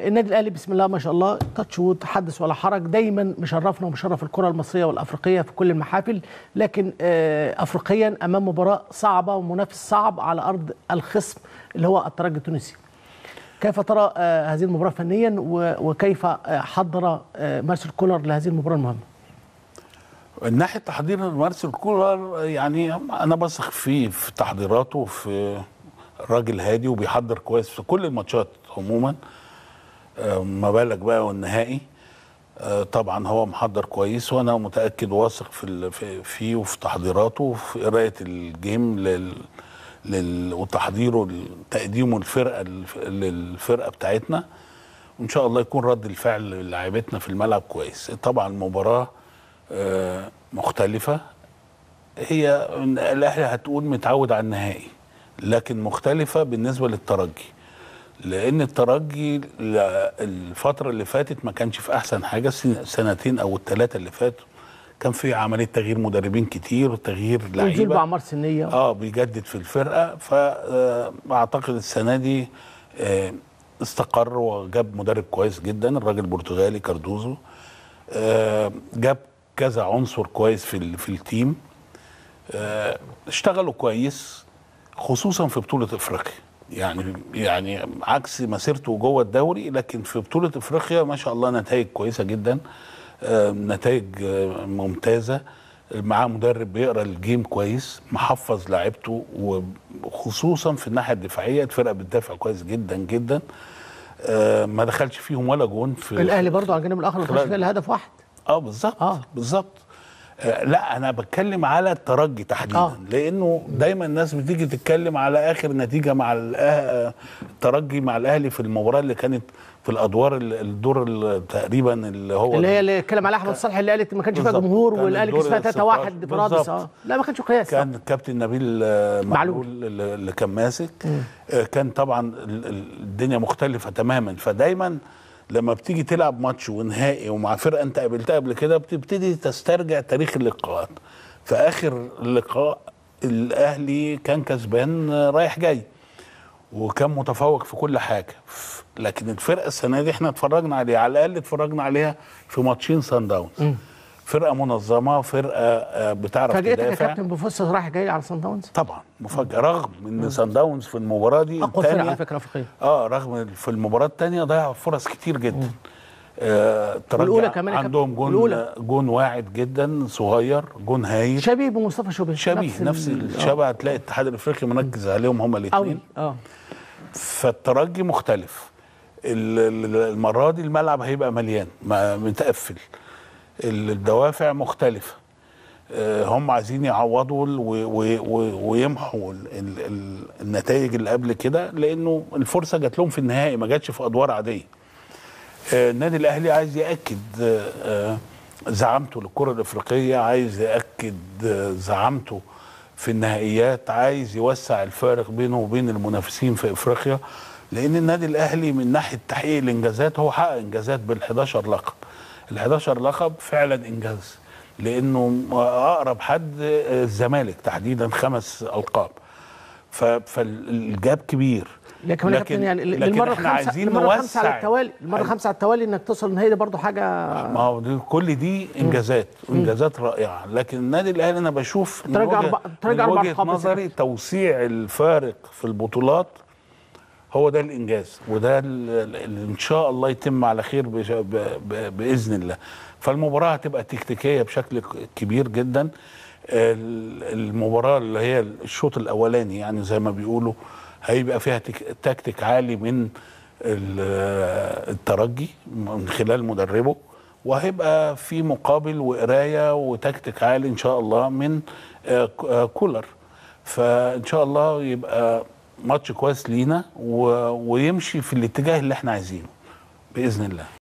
آه النادي الاهلي بسم الله ما شاء الله تاتش وود حدث ولا حرج دايما مشرفنا ومشرف الكره المصريه والافريقيه في كل المحافل لكن آه افريقيا امام مباراه صعبه ومنافس صعب على ارض الخصم اللي هو الترجي التونسي كيف ترى آه هذه المباراه فنيا و- وكيف آه حضر آه مارسيل كولر لهذه المباراه المهمه من ناحيه تحضير مارسيل كولر يعني انا بثق فيه في تحضيراته وفي راجل هادي وبيحضر كويس في كل الماتشات عموما آه، ما بالك بقى والنهائي آه، طبعا هو محضر كويس وانا متاكد واثق في ال- في- فيه وفي تحضيراته وفي قرايه الجيم لل لل وتحضيره تقديمه الفرقه للفرقه بتاعتنا وان شاء الله يكون رد الفعل لاعيبتنا في الملعب كويس طبعا المباراه آه، مختلفه هي الاهلي هتقول متعود على النهائي لكن مختلفه بالنسبه للترجي لان الترجي ل- الفتره اللي فاتت ما كانش في احسن حاجه السن- سنتين او الثلاثه اللي فاتوا كان في عمليه تغيير مدربين كتير تغيير ونزول لعيبه باعمار سنيه اه بيجدد في الفرقه فاعتقد السنه دي آه، استقر وجاب مدرب كويس جدا الراجل البرتغالي كاردوزو آه، جاب كذا عنصر كويس في ال- في التيم آه، اشتغلوا كويس خصوصا في بطوله افريقيا يعني يعني عكس مسيرته جوه الدوري لكن في بطوله افريقيا ما شاء الله نتائج كويسه جدا آه، نتائج آه، ممتازه معاه مدرب بيقرا الجيم كويس محفظ لعيبته وخصوصا في الناحيه الدفاعيه الفرقه بتدافع كويس جدا جدا آه، ما دخلش فيهم ولا جون في الاهلي برضه على الجانب الاخر ما دخلش فيها الا هدف واحد اه بالظبط آه. آه. بالظبط آه لا انا بتكلم على الترجي تحديدا آه. آه. لانه دايما الناس بتيجي تتكلم على اخر نتيجه مع الأه- آه، الترجي مع الاهلي في المباراه اللي كانت في الادوار ال- الدور ال- تقريبا اللي هو اللي هي اللي اتكلم عليها احمد صالح اللي قالت ما كانش فيها بالظبط. جمهور كان والاهلي الدور كسبها 3 1 16. في رادس بالظبط. اه لا ما كانش قياس كان الكابتن نبيل آه، معلول. معلول اللي اللي كان ماسك آه، كان طبعا ال- ال- الدنيا مختلفه تماما فدايما لما بتيجي تلعب ماتش ونهائي ومع فرقه انت قابلتها قبل كده بتبتدي تسترجع تاريخ اللقاءات في اخر اللقاء الاهلي كان كسبان آه، رايح جاي وكان متفوق في كل حاجه ف- لكن الفرقه السنه دي احنا اتفرجنا عليها على الاقل اتفرجنا عليها في ماتشين سان داونز فرقه منظمه فرقه آه، بتعرف فاجئتك يا تدافع كابتن بفوز رايح جاي على سان داونز طبعا مفاجاه رغم ان سان داونز في المباراه دي اقوى فرقه التانية على فكره افريقيه اه رغم في المباراه الثانيه ضيع فرص كتير جدا آه الترجي والأولى كمان يا كابتن. عندهم جون والأولى. جون واعد جدا صغير جون هايل شبيه بمصطفى شوبير شبيه نفس ال- الشبه هتلاقي الاتحاد الافريقي مركز عليهم هما آه. الاثنين قوي اه فالترجي مختلف ال- ال- المره دي الملعب هيبقى مليان ما- متقفل الدوافع مختلفه آه، هم عايزين يعوضوا ال- و- و- و- ويمحوا ال- ال- ال- النتائج اللي قبل كده لانه الفرصه جات لهم في النهائي ما جاتش في ادوار عاديه آه، النادي الاهلي عايز ياكد آه، آه، زعامته للكره الافريقيه عايز ياكد آه، زعامته في النهائيات عايز يوسع الفارق بينه وبين المنافسين في افريقيا لان النادي الاهلي من ناحيه تحقيق الانجازات هو حقق انجازات بال11 لقب ال11 لقب فعلا انجاز لانه اقرب حد آه، الزمالك تحديدا خمس القاب ف- فالجاب كبير لكن يا كابتن يعني لكن المره احنا الخامسه عايزين المره الخامسه على نوسع التوالي المره الخامسه على التوالي انك توصل النهائي ده برضه حاجه ما هو دي كل دي انجازات انجازات رائعه لكن النادي الاهلي انا بشوف من تراجع وجهة- أربع- تراجع من أربع وجهه ألقاب بس يا نظري توسيع الفارق في البطولات هو ده الانجاز وده ال- اللي ان شاء الله يتم على خير بش- ب- ب- باذن الله فالمباراه هتبقى تكتيكيه بشكل ك- كبير جدا ال- المباراه اللي هي الشوط الاولاني يعني زي ما بيقولوا هيبقى فيها تك- تكتيك عالي من ال- الترجي من خلال مدربه وهيبقى في مقابل وقرايه وتكتيك عالي ان شاء الله من آه، ك- آه، كولر فان شاء الله يبقى ماتش كويس لينا و- ويمشي في الاتجاه اللي احنا عايزينه باذن الله